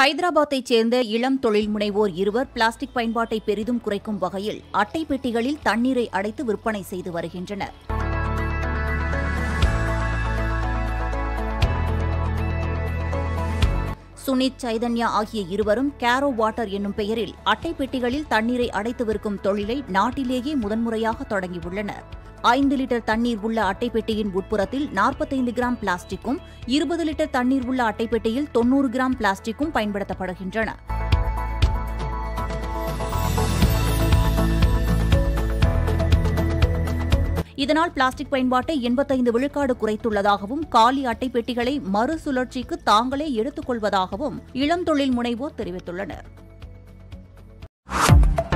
ஹைதராபாத்தைச் சேர்ந்த இளம் தொழில் முனைவோர் இருவர் பிளாஸ்டிக் பயன்பாட்டை பெரிதும் குறைக்கும் வகையில் அட்டை பெட்டிகளில் தண்ணீரை அடைத்து விற்பனை செய்து வருகின்றனர் சுனித் சைதன்யா ஆகிய இருவரும் கேரோ வாட்டர் என்னும் பெயரில் அட்டை பெட்டிகளில் தண்ணீரை அடைத்து விற்கும் தொழிலை நாட்டிலேயே முதன்முறையாக தொடங்கியுள்ளனர் ஐந்து லிட்டர் தண்ணீர் உள்ள அட்டை பெட்டியின் உட்புறத்தில் நாற்பத்தைந்து கிராம் பிளாஸ்டிக்கும் இருபது லிட்டர் தண்ணீர் உள்ள அட்டை பெட்டியில் தொன்னூறு கிராம் பிளாஸ்டிக்கும் பயன்படுத்தப்படுகின்றன இதனால் பிளாஸ்டிக் பயன்பாட்டை எண்பத்தைந்து விழுக்காடு குறைத்துள்ளதாகவும் காலி அட்டை பெட்டிகளை மறுசுழற்சிக்கு தாங்களே எடுத்துக் கொள்வதாகவும் இளம் தொழில் முனைவோர் தெரிவித்துள்ளனர்